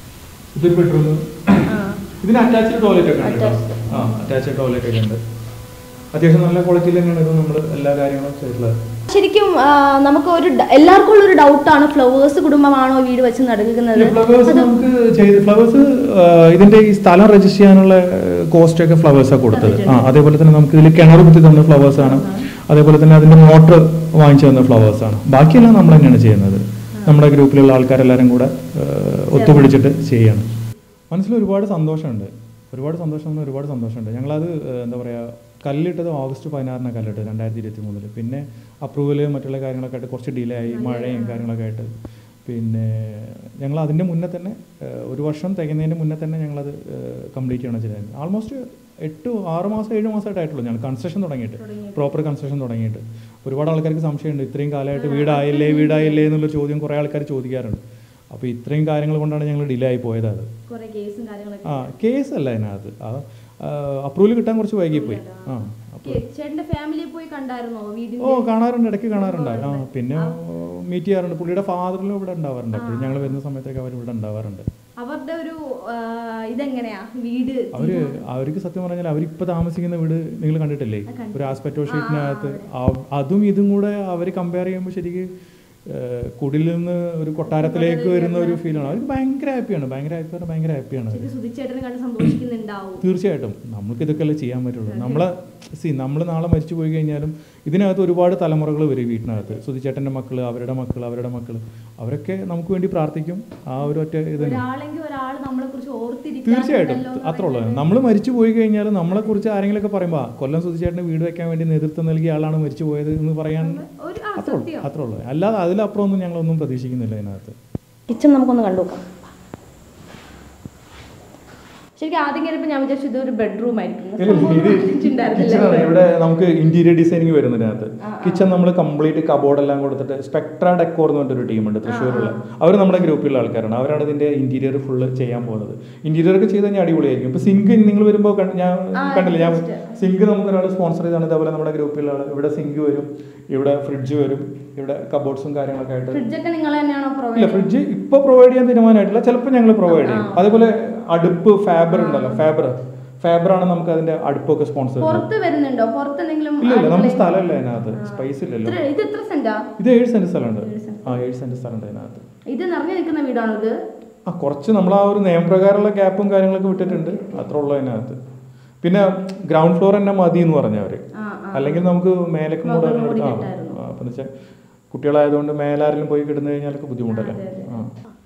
ഇതൊരു ബെഡ്റൂം ഇതിന് അറ്റാച്ച്ഡ് ടോയ്ലറ്റ് ഒക്കെ ഉണ്ട് കേട്ടോ. ആ അറ്റാച്ച്ഡ് ടോയ്ലറ്റ് ഒക്കെ ഉണ്ട് അത്യാവശ്യം നല്ല ക്വാളിറ്റിയിൽ തന്നെയാണ് ഇത് നമ്മൾ എല്ലാ കാര്യങ്ങളും ചെയ്തിട്ടുള്ളത് ശരിക്കും ആ, നമുക്ക് ഒരു ഡ- എല്ലാവർക്കും ഉള്ള ഒരു ഡൗട്ടാണ് ഫ്ലവേഴ്സ് കുടുംബമാണോ വീട് വെച്ച് നൽകുന്നത് ഫ്ലവേഴ്സ് നമുക്ക് ചെയ്ത് ഫ്ലവേഴ്സ് ഇതിന്റെ ഈ സ്ഥലം രജിസ്റ്റർ ചെയ്യാനുള്ള കോസ്റ്റ് ഒക്കെ ഫ്ലവേഴ്സാണ് കൊടുത്തത് ആ അതേപോലെ തന്നെ നമുക്ക് ഇതിൽ കിണർ കുത്തി തന്ന ഫ്ലവേഴ്സ് ആണ് അതേപോലെ തന്നെ അതിന്റെ മോട്ടർ വാങ്ങിച്ചു തന്ന ഫ്ലവേഴ്സ് ആണ് ബാക്കിയെല്ലാം നമ്മൾ തന്നെയാണ് ചെയ്യുന്നത് നമ്മുടെ ഗ്രൂപ്പിലുള്ള ആൾക്കാരെല്ലാവരും കൂടെ ആ, ഒത്തുപിടിച്ചിട്ട് ചെയ്യാണ് മനസ്സിൽ ഒരുപാട് സന്തോഷമുണ്ട് ഒരുപാട് സന്തോഷം എന്ന് ഒരുപാട് സന്തോഷമുണ്ട് ഞങ്ങളത് ആ, എന്താ പറയുക കല്ലിട്ടത് ഓഗസ്റ്റ് പതിനാറിനാണ് കല്ലിട്ടത് രണ്ടായിരത്തി ഇരുപത്തി മൂന്നിൽ പിന്നെ അപ്രൂവൽ മറ്റുള്ള കാര്യങ്ങളൊക്കെ ആയിട്ട് കുറച്ച് ഡിലേ ആയി മഴയും കാര്യങ്ങളൊക്കെ ആയിട്ട് പിന്നെ ഞങ്ങൾ അതിൻ്റെ മുന്നേ തന്നെ ഏഹ്, ഒരു വർഷം തികയുന്നതിന് മുന്നേ തന്നെ ഞങ്ങളത് കംപ്ലീറ്റ് ചെയ്യണം ചെയ്തത് ആൾമോസ്റ്റ് എട്ട് ആറ് മാസം ഏഴ് മാസമായിട്ടായിട്ടുള്ളൂ ഞങ്ങൾ കൺസ്ട്രക്ഷൻ തുടങ്ങിയിട്ട് പ്രോപ്പർ കൺസ്ട്രക്ഷൻ തുടങ്ങിയിട്ട് ഒരുപാട് ആൾക്കാർക്ക് സംശയമുണ്ട് ഇത്രയും കാലമായിട്ട് വീടായില്ലേ വീടായില്ലേ എന്നുള്ള ചോദ്യം കുറേ ആൾക്കാർ ചോദിക്കാറുണ്ട് അപ്പോൾ ഇത്രയും കാര്യങ്ങൾ കൊണ്ടാണ് ഞങ്ങൾ ഡിലേ ആയി പോയത് അത് കുറെ കേസും കാര്യങ്ങളൊക്കെ ആ കേസ് അല്ല അതിനകത്ത് ആ അപ്രൂവൽ കിട്ടാൻ കുറച്ച് വൈകിപ്പോയി ആ അപ്പോൾ ചേട്ടന്റെ ഫാമിലിയെ പോയി കണ്ടായിരുന്നോ വീടിന്റെ ഓ കാണാറുണ്ട് ഇടയ്ക്ക് കാണാറുണ്ട് ആ പിന്നെ മീറ്റ് ചെയ്യാറുണ്ട് പുള്ളിയുടെ ഫാദറിലും ഇവിടെ ഉണ്ടാവാറുണ്ട് എപ്പോഴും ഞങ്ങൾ വരുന്ന സമയത്തൊക്കെ അവർ ഇവിടെ ഉണ്ടാവാറുണ്ട് അവരുടെ ഒരു ആ, ഇതെങ്ങനെയാ വീട് അവര് അവർക്ക് സത്യം പറഞ്ഞാൽ അവരിപ്പോ താമസിക്കുന്ന വീട് നിങ്ങൾ കണ്ടിട്ടില്ലേ ഒരു ആസ്പെക്ടോ ഷീറ്റിനകത്ത് ആ- അതും ഇതും കൂടെ അവർ കമ്പയർ ചെയ്യുമ്പോൾ ശരിക്കും ഏഹ്, കുടിൽ നിന്ന് ഒരു കൊട്ടാരത്തിലേക്ക് വരുന്ന ഒരു ഫീലാണ് അവർക്ക് ഭയങ്കര ഹാപ്പിയാണ് ഭയങ്കര ഹാപ്പിയാണ് ഭയങ്കര ഹാപ്പിയാണ് അവർ സുധിച്ചേട്ടനെ കണ്ട് സന്തോഷിക്കുന്നുണ്ടാവും തീർച്ചയായിട്ടും നമുക്ക് ഇതൊക്കെയല്ലേ ചെയ്യാൻ പറ്റുള്ളൂ നമ്മളെ സി നമ്മൾ നാളെ മരിച്ചു പോയി കഴിഞ്ഞാലും ഇതിനകത്ത് ഒരുപാട് തലമുറകൾ വരും ഈ വീട്ടിനകത്ത് സുധിച്ചേട്ടൻ്റെ മക്കൾ അവരുടെ മക്കൾ അവരുടെ മക്കൾ അവരൊക്കെ നമുക്ക് വേണ്ടി പ്രാർത്ഥിക്കും ആ ഒരു ഒറ്റ ഇത് തന്നെ. ഒരാളെങ്കിൽ ഒരാൾ നമ്മളെ കുറിച്ച് ഓർത്തിരിക്കാൻ തീർച്ചയായിട്ടും അത്ര ഉള്ളൂ നമ്മൾ മരിച്ചു പോയി കഴിഞ്ഞാൽ നമ്മളെ കുറിച്ച് ആരെങ്കിലുമൊക്കെ പറയുമ്പോൾ ആ, കൊല്ലം സുധിച്ചേട്ടന് വീട് വെക്കാൻ വേണ്ടി നേതൃത്വം നൽകിയ ആളാണ് മരിച്ചു പോയത് എന്ന് പറയാൻ ഒരു ആ, അത്ര ഉള്ളൂ അത്ര ഉള്ളൂ അല്ലാതെ അതിലപ്പുറം ഒന്നും ഞങ്ങളൊന്നും പ്രതീക്ഷിക്കുന്നില്ല അതിനകത്ത് കിച്ചൺ നമുക്കൊന്ന് കണ്ടു നോക്കാം ശരിക്കും ആദ്യം കയറിയപ്പോൾ ഞാൻ വിചാരിച്ചു ഇതൊരു ബെഡ്റൂം ആയിരിക്കും കിച്ചണാണ് ഇവിടെ നമുക്ക് ഇന്റീരിയർ ഡിസൈനിങ് വരുന്നതിനകത്ത് കിച്ചൺ നമ്മൾ കംപ്ലീറ്റ് കബോർഡ് എല്ലാം കൊടുത്തിട്ട് സ്പെക്ട്ര ഡെക്കോർ എന്ന് പറഞ്ഞൊരു ടീമുണ്ട് തൃശ്ശൂരുള്ള അവർ നമ്മുടെ ഗ്രൂപ്പിലുള്ള ആൾക്കാരാണ് അവരാണ് ഇതിന്റെ ഇന്റീരിയർ ഫുള്ള് ചെയ്യാൻ പോകുന്നത് ഇന്റീരിയർ ഒക്കെ ചെയ്ത് കഴിഞ്ഞാൽ അടിപൊളിയായിരിക്കും ഇപ്പൊ സിങ്ക് നിങ്ങൾ വരുമ്പോൾ ഞാൻ കണ്ടില്ല ഞാൻ സിങ്ക് നമുക്ക് ഒരാൾ സ്പോൺസർ ചെയ്താണ് ഇതേപോലെ നമ്മുടെ ഗ്രൂപ്പിലുള്ള ആൾ ഇവിടെ സിങ്ക് വരും ഇവിടെ ഫ്രിഡ്ജ് വരും ഇവിടെ കബോർഡ്സും കാര്യങ്ങളൊക്കെ ആയിട്ട് ഫ്രിഡ്ജൊക്കെ നിങ്ങൾ തന്നെയാണോ പ്രൊവൈഡ് ഇല്ല ഫ്രിഡ്ജ് ഇപ്പൊ പ്രൊവൈഡ് ചെയ്യാൻ തീരുമാനമായിട്ടില്ല ചിലപ്പോൾ ഞങ്ങൾ പ്രൊവൈഡ് ചെയ്യും അതേപോലെ അടുപ്പ് ഫാബർ ഉണ്ടല്ലോ ഫാബർ ഫാബർ ആണ് നമുക്ക് അതിന്റെ അടുപ്പൊക്കെ സ്പോൺസർ ചെയ്യുന്നത് പുറത്ത് വരുന്നുണ്ടോ പുറത്ത് എന്തെങ്കിലും ഇല്ല ഇല്ല നമുക്ക് സ്ഥലമല്ല അതിനകത്ത് സ്പേസ് ഇല്ലല്ലോ ഇത്ര- ഇത് എത്ര സെന്റാ ഇത് ഏഴ് സെന്റ് സ്ഥലമുണ്ട് ആ ഏഴ് സെന്റ് സ്ഥലമുണ്ട് അതിനകത്ത് ഇത് നിറഞ്ഞു നിൽക്കുന്ന വീടാണോ ഇത് ആ കുറച്ച് നമ്മൾ ആ ഒരു നിയമപ്രകാരമുള്ള ഗ്യാപ്പും കാര്യങ്ങളൊക്കെ വിട്ടിട്ടുണ്ട് അത്ര ഉള്ളൂ അതിനകത്ത് പിന്നെ ഗ്രൗണ്ട് ഫ്ലോർ തന്നെ മതി എന്ന് പറഞ്ഞവര് ആ അല്ലെങ്കിൽ നമുക്ക് മേലേക്ക് കൂടെ ആ അപ്പം വെച്ചാൽ കുട്ടികളായതുകൊണ്ട് മേലാരെങ്കിലും പോയി കിടന്നു കഴിഞ്ഞാലൊക്കെ ബുദ്ധിമുട്ടല്ലേ ആ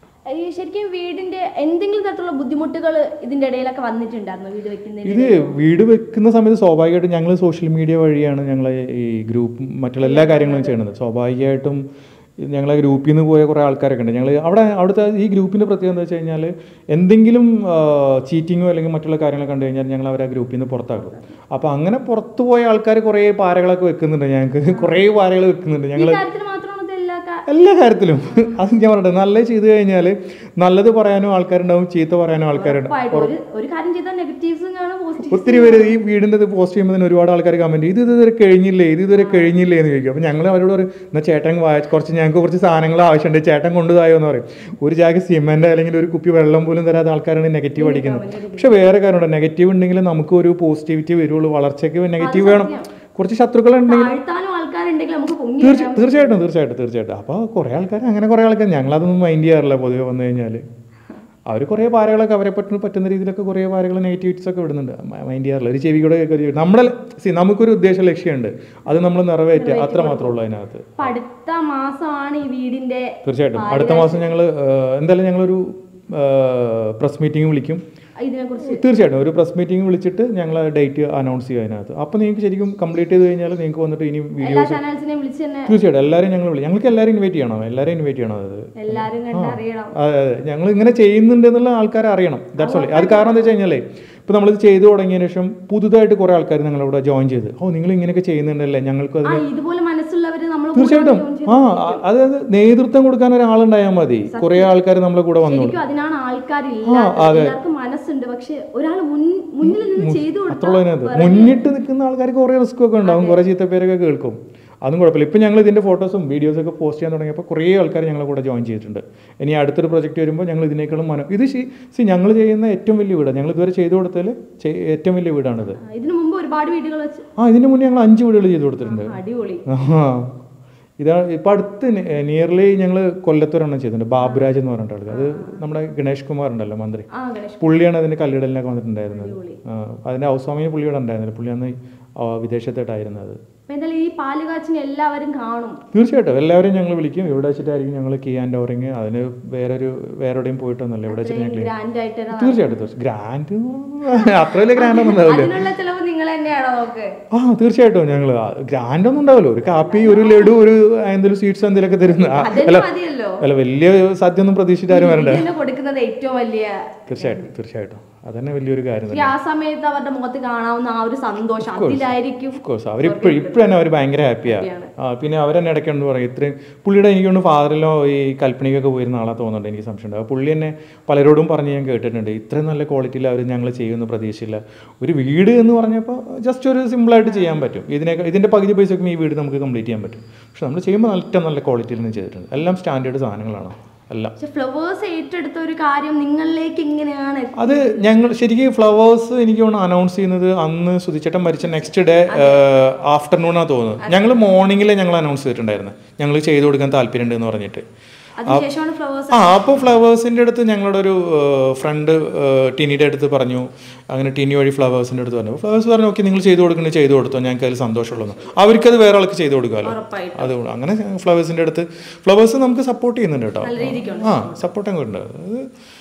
ഈ ശരിക്കും വീടിന്റെ എന്തെങ്കിലും തരത്തിലുള്ള ബുദ്ധിമുട്ടുകൾ ഇതിന്റെ ഇടയിലൊക്കെ വന്നിട്ടുണ്ടായിരുന്നു വീട് വെക്കുന്നതിന് ഇത് വീട് വെക്കുന്ന സമയത്ത് സ്വാഭാവികമായിട്ടും ഞങ്ങൾ സോഷ്യൽ മീഡിയ വഴിയാണ് ഞങ്ങൾ ഈ ഗ്രൂപ്പ് മറ്റുള്ള എല്ലാ കാര്യങ്ങളും ചെയ്യുന്നത് സ്വാഭാവികമായിട്ടും ഞങ്ങളെ ഗ്രൂപ്പിൽ നിന്ന് പോയ കുറേ ആൾക്കാരൊക്കെ ഉണ്ട് ഞങ്ങൾ അവിടെ അവിടുത്തെ ഈ ഗ്രൂപ്പിൻ്റെ പ്രത്യേകത എന്താ വെച്ച് കഴിഞ്ഞാൽ എന്തെങ്കിലും ചീറ്റിങ്ങോ അല്ലെങ്കിൽ മറ്റുള്ള കാര്യങ്ങൾ കണ്ടു കഴിഞ്ഞാൽ ഞങ്ങൾ അവരെ ഗ്രൂപ്പിൽ നിന്ന് പുറത്താക്കും അപ്പോൾ അങ്ങനെ പുറത്തു പോയ ആൾക്കാർ കുറേ പാരകളൊക്കെ വെക്കുന്നുണ്ട് ഞങ്ങൾക്ക് കുറേ പാരകൾ വെക്കുന്നുണ്ട് ഞങ്ങൾ ഈ കാര്യത്തിൽ മാത്രമാണോ ഇത് എല്ലാ കാ- എല്ലാ കാര്യത്തിലും അത് ഞാൻ പറയട്ടെ നല്ലത് ചെയ്തു കഴിഞ്ഞാൽ നല്ലത് പറയാനും ആൾക്കാരുണ്ടാവും ചീത്ത പറയാനും ആൾക്കാരുണ്ടാവും ഉറപ്പായിട്ടും ഒരു ഒരു കാര്യം ചെയ്താൽ നെഗറ്റീവ്സും കാണും പോസിറ്റീവ് ഒത്തിരി പേര് ഈ വീടിൻ്റെ ഇത് പോസ്റ്റ് ചെയ്യുമ്പോൾ തന്നെ ഒരുപാട് ആൾക്കാർ കമൻറ്റ് ഇത് ഇതുവരെ കഴിഞ്ഞില്ലേ ഇത് ഇതുവരെ കഴിഞ്ഞില്ലേ എന്ന് ചോദിക്കും അപ്പോൾ ഞങ്ങൾ അവരോട് പറയും എന്നാൽ ചേട്ടൻ വായ കുറച്ച് ഞങ്ങൾക്ക് കുറച്ച് സാധനങ്ങൾ ആവശ്യമുണ്ട് ചേട്ടൻ കൊണ്ടുതായോ എന്ന് പറയും ഒരു ജാഗ് സിമെൻ്റ് അല്ലെങ്കിൽ ഒരു കുപ്പി വെള്ളം പോലും തരാത്ത ആൾക്കാരാണ് നെഗറ്റീവ് അടിക്കുന്നത് പക്ഷെ വേറെ കാര്യമുണ്ട് നെഗറ്റീവ് ഉണ്ടെങ്കിൽ നമുക്ക് ഒരു പോസിറ്റിവിറ്റി വരുള്ളൂ വളർച്ചയ്ക്ക് നെഗറ്റീവ് വേണം കുറച്ച് ശത്രുക്കളുണ്ടെങ്കിൽ താഴ്ത്താനും ആൾക്കാരുണ്ടെങ്കിൽ നമുക്ക് പൊങ്ങി തീർച്ച തീർച്ചയായിട്ടും തീർച്ചയായിട്ടും തീർച്ചയായിട്ടും അപ്പോൾ കുറേ ആൾക്കാർ അങ്ങനെ കുറേ ആൾക്കാർ ഞങ്ങളതൊന്നും മൈൻഡ് ചെയ്യാറില്ല പൊതുവെ വന്നു കഴിഞ്ഞാൽ അവർ കുറേ പാരകളൊക്കെ അവരെ പറ്റുന്ന പറ്റുന്ന രീതിയിലൊക്കെ കുറേ പാരകൾ നെഗറ്റിവിറ്റീസ് ഒക്കെ വിടുന്നുണ്ട് മൈൻഡ് ചെയ്യാറില്ല ഒരു ചെവി കൂടെ കേൾക്കുക ചെയ്യും. നമ്മുടെ സി നമുക്കൊരു ഉദ്ദേശ ലക്ഷ്യമുണ്ട് അത് നമ്മൾ നിറവേറ്റുക അത്ര മാത്രമേ ഉള്ളൂ അതിനകത്ത് അപ്പൊ അടുത്ത മാസമാണ് ഈ വീടിന്റെ തീർച്ചയായിട്ടും അടുത്ത മാസം ഞങ്ങൾ എന്തായാലും ഞങ്ങളൊരു പ്രസ് മീറ്റിംഗ് വിളിക്കും ഇതിനെ കുറിച്ച് തീർച്ചയായിട്ടും ഒരു പ്രസ് മീറ്റിംഗ് വിളിച്ചിട്ട് ഞങ്ങൾ ഡേറ്റ് അനൗൺസ് ചെയ്യും അതിനകത്ത് അപ്പോൾ നിങ്ങൾക്ക് ശരിക്കും കംപ്ലീറ്റ് ചെയ്ത് കഴിഞ്ഞാൽ നിങ്ങൾക്ക് വന്നിട്ട് ഇനി എല്ലാ വീഡിയോസ് ചാനൽസിനെയും വിളിച്ച് തന്നെ തീർച്ചയായിട്ടും എല്ലാവരും ഞങ്ങൾ വിളിക്കും ഞങ്ങൾക്ക് എല്ലാവരും ഇൻവൈറ്റ് ചെയ്യണം എല്ലാവരും ഇൻവൈറ്റ് ചെയ്യണം അത് എല്ലാരും കണ്ട് അറിയണം അതെ അതെ ഞങ്ങൾ ഇങ്ങനെ ചെയ്യുന്നുണ്ട് എന്നുള്ള ആൾക്കാരെ അറിയണം ദാറ്റ്സ് ഓൾ അത് കാരണം എന്താ വെച്ച് കഴിഞ്ഞാലേ ഇപ്പോൾ നമ്മളിത് ചെയ്തു തുടങ്ങിയതിന് ശേഷം പുതുതായിട്ട് കുറേ ആൾക്കാർ ഞങ്ങളിവിടെ ജോയിൻ ചെയ്ത് ഓ നിങ്ങൾ ഇങ്ങനെയൊക്കെ ചെയ്യുന്നുണ്ടല്ലേ ഞങ്ങൾക്ക് ആ അതിന് ഇതുപോലെ മനസ്സുള്ളവര് നമ്മൾ തീർച്ചയായിട്ടും ആ അതായത് നേതൃത്വം കൊടുക്കാൻ ഒരാളുണ്ടായാൽ മതി കുറേ ആൾക്കാർ നമ്മളെ കൂടെ വന്നോളൂ ശരിക്കും അതിനാണ് ആൾക്കാരില്ല എല്ലാവർക്കും മനസ്സുണ്ട് പക്ഷെ ഒരാൾ മുന്നിൽ നിന്ന് ചെയ്തു അത്രയുള്ളതിനകത്ത് മുന്നിട്ട് നിൽക്കുന്ന ആൾക്കാർക്ക് കുറേ റിസ്ക് ഒക്കെ ഉണ്ടാവും കുറേ ചീത്തപ്പേരൊക്കെ കേൾക്കും അതും കുഴപ്പമില്ല ഇപ്പം ഞങ്ങൾ ഇതിൻ്റെ ഫോട്ടോസും വീഡിയോസൊക്കെ പോസ്റ്റ് ചെയ്യാൻ തുടങ്ങിയപ്പോൾ കുറേ ആൾക്കാർ ഞങ്ങളെ കൂടെ ജോയിൻ ചെയ്തിട്ടുണ്ട് ഇനി അടുത്തൊരു പ്രൊജക്റ്റ് വരുമ്പോൾ ഞങ്ങൾ ഇതിനേക്കാളും മനോ ഇത് സി ഞങ്ങൾ ചെയ്യുന്ന ഏറ്റവും വലിയ വീടാണ് ഞങ്ങൾ ഇതുവരെ ചെയ്തു കൊടുത്തതിൽ ഏറ്റവും വലിയ വീടാണിത് ഇതിനു മുമ്പ് ഒരുപാട് വീടുകൾ വെച്ച് ആ ഇതിന് മുന്നേ ഞങ്ങൾ അഞ്ച് വീടുകൾ ചെയ്തു കൊടുത്തിട്ടുണ്ട് അടിപൊളി ആ ഇതാണ് ഇപ്പം അടുത്ത് നിയർലി ഞങ്ങൾ കൊല്ലത്തൊരെണ്ണം ചെയ്തിട്ടുണ്ട് ബാബുരാജ് എന്ന് പറഞ്ഞിട്ട് ആൾക്ക് അത് നമ്മുടെ ഗണേഷ് കുമാർ ഉണ്ടല്ലോ മന്ത്രി ആ ഗണേഷ് പുള്ളിയാണ് അതിൻ്റെ കല്ലിടലിനൊക്കെ വന്നിട്ടുണ്ടായിരുന്നത് ആ, അതിൻ്റെ ഹൗസ് വാമിങ് പുള്ളിയോടെ ഉണ്ടായിരുന്നില്ല പുള്ളി അന്ന് ആ, വിദേശത്തായിട്ടായിരുന്നത് അപ്പൊ എന്തായാലും ഈ പാല് കാച്ചിന് എല്ലാവരും കാണും തീർച്ചയായിട്ടും എല്ലാവരെയും ഞങ്ങൾ വിളിക്കും ഇവിടെ വെച്ചിട്ടായിരിക്കും ഞങ്ങൾ കീ ആൻഡ് ഓറിങ് അതിന് വേറൊരു വേറെ എവിടെയും പോയിട്ടൊന്നുമല്ല ഇവിടെ വെച്ചിട്ട് ഞങ്ങൾ ഗ്രാൻഡ് ആയിട്ട് തന്നെ തീർച്ചയായിട്ടും തീർച്ചയായും ഗ്രാൻഡ് അത്ര വലിയ ഗ്രാൻഡ് ഒന്നും ഉണ്ടാവില്ല അതിനുള്ള ചിലവ് നിങ്ങൾ തന്നെയാണോ നോക്ക് ആ തീർച്ചയായിട്ടും ഞങ്ങൾ ഗ്രാൻഡ് ഒന്നും ഉണ്ടാവില്ല ഒരു കാപ്പി ഒരു ലഡു ഒരു എന്തെങ്കിലും സ്വീറ്റ്സ് എന്തെങ്കിലുമൊക്കെ തരുന്ന ആ, അതന്നെ അല്ല മതിയല്ലോ അല്ല വലിയ സദ്യ ഒന്നും പ്രതീക്ഷിച്ചിട്ട് ആരും വരണ്ട ഇതിന് കൊടുക്കുന്നത് ഏറ്റവും വലിയ തീർച്ചയായിട്ടും തീർച്ചയായിട്ടും അതന്നെ വലിയൊരു കാര്യം ഈ തന്നെ ആ സമയത്ത് അവരുടെ മുഖത്ത് കാണാവുന്ന ആ ഒരു സന്തോഷം അതിലായിരിക്കും ഓഫ് കോഴ്സ് അവരിപ്പോഴും ഇപ്പോഴും തന്നെ അവർ ഭയങ്കര ഹാപ്പിയാണ് ആ പിന്നെ അവരെന്നെ ഇടയ്ക്കുണ്ട് പറയും ഇത്രയും പുള്ളിയുടെ എനിക്ക് കൊണ്ട് ഫാദറിലോ ഈ കൽപ്പനയ്ക്കൊക്കെ പോയിരുന്ന ആളാ തോന്നുന്നുണ്ട് എനിക്ക് സംശയമുണ്ട് അപ്പോൾ പുള്ളി തന്നെ പലരോടും പറഞ്ഞ് ഞാൻ കേട്ടിട്ടുണ്ട് ഇത്രയും നല്ല ക്വാളിറ്റിയിൽ അവർ ഞങ്ങൾ ചെയ്യുമെന്ന് പ്രതീക്ഷയില്ല ഒരു വീട് എന്ന് പറഞ്ഞപ്പോൾ ജസ്റ്റ് ഒരു സിമ്പിളായിട്ട് ചെയ്യാൻ പറ്റും ഇതിനേക്കാൾ ഇതിൻ്റെ പകുതി പൈസക്കും ഈ വീട് നമുക്ക് കംപ്ലീറ്റ് ചെയ്യാൻ പറ്റും പക്ഷെ നമ്മൾ ചെയ്യുമ്പോൾ നല്ല നല്ല ക്വാളിറ്റിയിൽ നിന്ന് ചെയ്തിട്ടുണ്ട് എല്ലാം സ്റ്റാൻഡേർഡ് സാധനങ്ങളാണ് എല്ലാം പക്ഷെ ഫ്ലവേഴ്സ് ഏറ്റെടുത്ത ഒരു കാര്യം നിങ്ങളിലേക്ക് എങ്ങനെയാണ് എത്തി- അത് ഞങ്ങൾ ശരിക്കും ഫ്ലവേഴ്സ് എനിക്ക് തോന്നുന്നു അനൗൺസ് ചെയ്യുന്നത് അന്ന് സുധിച്ചേട്ടൻ മരിച്ച നെക്സ്റ്റ് ഡേ ആഫ്റ്റർനൂണാണ് തോന്നുന്നത് ഞങ്ങൾ മോർണിംഗിൽ ഞങ്ങൾ അനൗൺസ് ചെയ്തിട്ടുണ്ടായിരുന്നു ഞങ്ങൾ ചെയ്തു കൊടുക്കാൻ താല്പര്യമുണ്ട് എന്ന് പറഞ്ഞിട്ട് അതിനുശേഷമാണ് ഫ്ലവേഴ്സ് ആ അപ്പോൾ ഫ്ലവേഴ്സിൻ്റെ അടുത്ത് ഞങ്ങളുടെ ഒരു ഫ്രണ്ട് ടിനിയുടെ അടുത്ത് പറഞ്ഞു അങ്ങനെ ടിനി വഴി ഫ്ലവേഴ്സിൻ്റെ അടുത്ത് പറഞ്ഞു ഫ്ലവേഴ്സ് പറഞ്ഞു ഓക്കെ നിങ്ങൾ ചെയ്തു കൊടുക്കുന്നത് ചെയ്തു കൊടുത്തോ ഞങ്ങൾക്ക് അതിൽ സന്തോഷമുള്ളൂ അവർക്കത് വേറെ ആൾക്ക് ചെയ്തു കൊടുക്കാമല്ലോ ഉറപ്പായിട്ടും അതുകൊണ്ട് അങ്ങനെ ഫ്ലവേഴ്സിൻ്റെ അടുത്ത് ഫ്ലവേഴ്സ് നമുക്ക് സപ്പോർട്ട് ചെയ്യുന്നുണ്ട് കേട്ടോ നല്ല രീതിക്കുണ്ട് ആ സപ്പോർട്ടും ഉണ്ട് അത്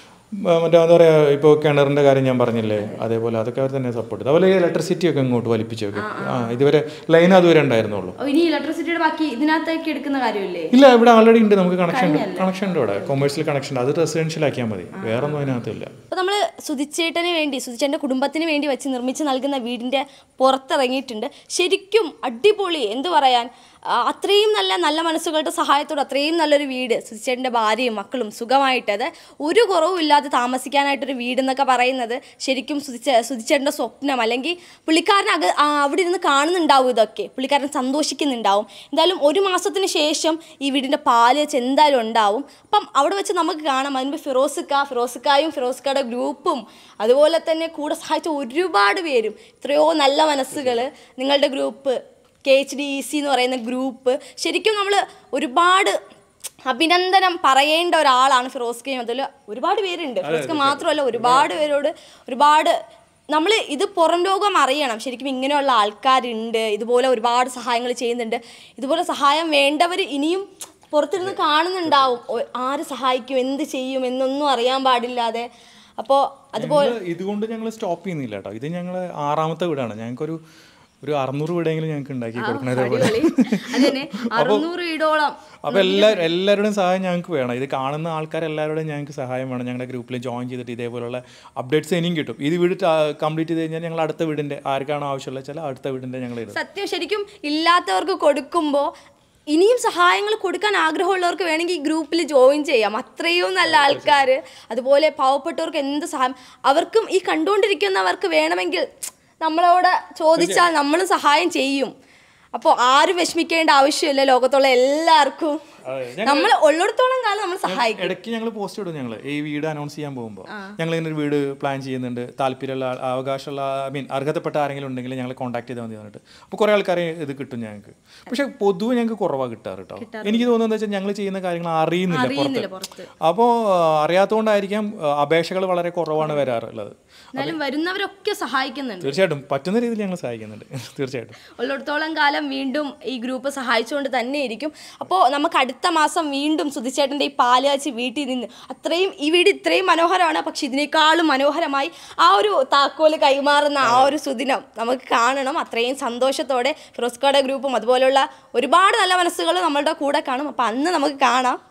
മ- മറ്റേ എന്താ പറയുക ഇപ്പോൾ കിണറിൻ്റെ കാര്യം ഞാൻ പറഞ്ഞില്ലേ അതേപോലെ അതൊക്കെ അവർ തന്നെ സപ്പോർട്ട് ചെയ്തു അതുപോലെ ഇലക്ട്രിസിറ്റി ഒക്കെ ഇങ്ങോട്ട് വലിപ്പിച്ചു വെക്കും ആ ഇതുവരെ ലൈൻ അതുവരെ ഉണ്ടായിരുന്നുള്ളൂ ഓ, ഇനി ഇലക്ട്രിസിറ്റിയുടെ ബാക്കി ഇതിനകത്തേക്ക് എടുക്കുന്ന കാര്യമില്ലേ ഇല്ല ഇവിടെ ആൾറെഡി ഉണ്ട് നമുക്ക് കണക്ഷൻ ഉണ്ട് കണക്ഷൻ ഉണ്ട് ഇവിടെ കൊമേഴ്സ്യൽ കണക്ഷൻ അത് റെസിഡൻഷ്യൽ ആക്കിയാൽ മതി വേറെ ഒന്നും അതിനകത്തില്ല അപ്പോൾ നമ്മൾ സുധിച്ചേട്ടന് വേണ്ടി സുധിച്ചേട്ടൻ്റെ കുടുംബത്തിന് വേണ്ടി വെച്ച് നിർമ്മിച്ച് നൽകുന്ന വീടിൻ്റെ പുറത്തിറങ്ങിയിട്ടുണ്ട് ശരിക്കും അടിപൊളി എന്ത് പറയാൻ ആ, അത്രയും നല്ല നല്ല മനസ്സുകളുടെ സഹായത്തോടെ അത്രയും നല്ലൊരു വീട് സുധിച്ചേട്ടൻ്റെ ഭാര്യയും മക്കളും സുഖമായിട്ട് അത് ഒരു കുറവും ഇല്ലാതെ താമസിക്കാനായിട്ടൊരു വീട് എന്നൊക്കെ പറയുന്നത് ശരിക്കും സുധിച്ച സുധിച്ചേട്ടൻ്റെ സ്വപ്നം അല്ലെങ്കിൽ പുള്ളിക്കാരൻ അക ആ, അവിടെ ഇരുന്ന് കാണുന്നുണ്ടാവും ഇതൊക്കെ പുള്ളിക്കാരൻ സന്തോഷിക്കുന്നുണ്ടാവും എന്തായാലും ഒരു മാസത്തിന് ശേഷം ഈ വീടിൻ്റെ പാല് വെച്ച് എന്തായാലും ഉണ്ടാവും അപ്പം അവിടെ വെച്ച് നമുക്ക് കാണാം അതിന് ഫിറോസിക്ക ഫിറോസിക്കായും ഫിറോസിക്കയുടെ ഗ്രൂപ്പും അതുപോലെ തന്നെ കൂടെ സഹായിച്ച ഒരുപാട് പേരും എത്രയോ നല്ല മനസ്സുകൾ നിങ്ങളുടെ group K H D E C എന്ന് പറയുന്ന ഗ്രൂപ്പ് ശരിക്കും നമ്മൾ ഒരുപാട് അഭിനന്ദനം പറയേണ്ട ഒരാളാണ് ഫിറോസ്കയും അതിൽ ഒരുപാട് പേരുണ്ട് ഫിറോസ്ക മാത്രമല്ല ഒരുപാട് പേരോട് ഒരുപാട് നമ്മൾ ഇത് പുറം ലോകം അറിയണം ശരിക്കും ഇങ്ങനെയുള്ള ആൾക്കാരുണ്ട് ഇതുപോലെ ഒരുപാട് സഹായങ്ങൾ ചെയ്യുന്നുണ്ട് ഇതുപോലെ സഹായം വേണ്ടവർ ഇനിയും പുറത്തിരുന്ന് കാണുന്നുണ്ടാവും ഒ- ആര് സഹായിക്കും എന്ത് ചെയ്യും എന്നൊന്നും അറിയാൻ പാടില്ലാതെ അപ്പോൾ അതുപോലെ ഞങ്ങള് ഇതുകൊണ്ട് ഞങ്ങൾ സ്റ്റോപ്പ് ചെയ്യുന്നില്ല കേട്ടോ ഇത് ഞങ്ങൾ ആറാമത്തെ വീടാണ് ഞങ്ങൾക്കൊരു ഒരു അറുന്നൂറ് വീടെങ്കിലും ഞങ്ങൾക്ക് ഉണ്ടാക്കി കൊടുക്കണം ഇതേപോലെ അതന്നെ അറുന്നൂറ് വീടോളം അപ്പോൾ എല്ലാ എല്ലാവരുടെയും സഹായം ഞങ്ങൾക്ക് വേണം ഇത് കാണുന്ന ആൾക്കാരെല്ലാവരുടെയും ഞങ്ങൾക്ക് സഹായം വേണം ഞങ്ങളുടെ ഗ്രൂപ്പിൽ ജോയിൻ ചെയ്തിട്ട് ഇതേപോലുള്ള അപ്ഡേറ്റ്സ് ഇനിയും കിട്ടും ഇത് വീട് കംപ്ലീറ്റ് ചെയ്ത് കഴിഞ്ഞാൽ ഞങ്ങൾ അടുത്ത വീടിൻ്റെ ആർക്കാണോ ആവശ്യമുള്ള ചില അടുത്ത വീടിൻ്റെ ഞങ്ങൾ ഇടും സത്യം ശരിക്കും ഇല്ലാത്തവർക്ക് കൊടുക്കുമ്പോൾ ഇനിയും സഹായങ്ങൾ കൊടുക്കാൻ ആഗ്രഹമുള്ളവർക്ക് വേണമെങ്കിൽ ഈ ഗ്രൂപ്പിൽ ജോയിൻ ചെയ്യാം അത്രയും നല്ല ആൾക്കാർ അതുപോലെ പാവപ്പെട്ടവർക്ക് എന്ത് സഹായം അവർക്കും ഈ കണ്ടുകൊണ്ടിരിക്കുന്നവർക്ക് വേണമെങ്കിൽ നമ്മളോട് ചോദിച്ചാൽ നമ്മളും സഹായം ചെയ്യും അപ്പോൾ ആരും വിഷമിക്കേണ്ട ആവശ്യമില്ല ലോകത്തുള്ള എല്ലാവർക്കും നമ്മൾ ഉള്ളിടത്തോളം കാലം നമ്മൾ സഹായിക്കും ഇടയ്ക്ക് ഞങ്ങൾ പോസ്റ്റ് ഇടും ഞങ്ങൾ ഈ വീട് അനൗൺസ് ചെയ്യാൻ പോകുമ്പോൾ ഞങ്ങൾ ഇങ്ങനെ ഒരു വീട് പ്ലാൻ ചെയ്യുന്നുണ്ട് താല്പര്യമുള്ള ആൾ- അവകാശമുള്ള ഐ മീൻ അർഹതപ്പെട്ട ആരെങ്കിലും ഉണ്ടെങ്കിൽ ഞങ്ങൾ കോൺടാക്ട് ചെയ്താൽ മതി പറഞ്ഞിട്ട് അപ്പോൾ കുറേ ആൾക്കാരെ ഇത് കിട്ടും ഞങ്ങൾക്ക് പക്ഷേ പൊതുവെ ഞങ്ങൾക്ക് കുറവാണ് കിട്ടാറ് കേട്ടോ എനിക്ക് തോന്നുന്നത് വെച്ചാൽ ഞങ്ങൾ ചെയ്യുന്ന കാര്യങ്ങൾ അറിയുന്നില്ല പുറത്ത് അപ്പോൾ അറിയാത്തതുകൊണ്ടായിരിക്കാം അപേക്ഷകൾ വളരെ കുറവാണ് വരാറുള്ളത് എന്നാലും വരുന്നവരൊക്കെ സഹായിക്കുന്നുണ്ട് തീർച്ചയായിട്ടും പറ്റുന്ന രീതിയിൽ ഞങ്ങൾ സഹായിക്കുന്നുണ്ട് തീർച്ചയായിട്ടും ഉള്ളിടത്തോളം കാലം വീണ്ടും ഈ ഗ്രൂപ്പ് സഹായിച്ചുകൊണ്ട് തന്നെ ഇരിക്കും അപ്പോൾ നമുക്ക് അടുത്ത മാസം വീണ്ടും സുധിച്ചേട്ടൻ്റെ ഈ പാലാച്ചി വീട്ടിൽ നിന്ന് അത്രയും ഈ വീട് ഇത്രയും മനോഹരമാണ് പക്ഷെ ഇതിനേക്കാളും മനോഹരമായി ആ ഒരു താക്കോല് കൈമാറുന്ന ആ ഒരു സുദിനം നമുക്ക് കാണണം അത്രയും സന്തോഷത്തോടെ ഫിറോസ്കോയുടെ ഗ്രൂപ്പും അതുപോലുള്ള ഒരുപാട് നല്ല മനസ്സുകൾ നമ്മളുടെ കൂടെ കാണും അപ്പോൾ അന്ന് നമുക്ക് കാണാം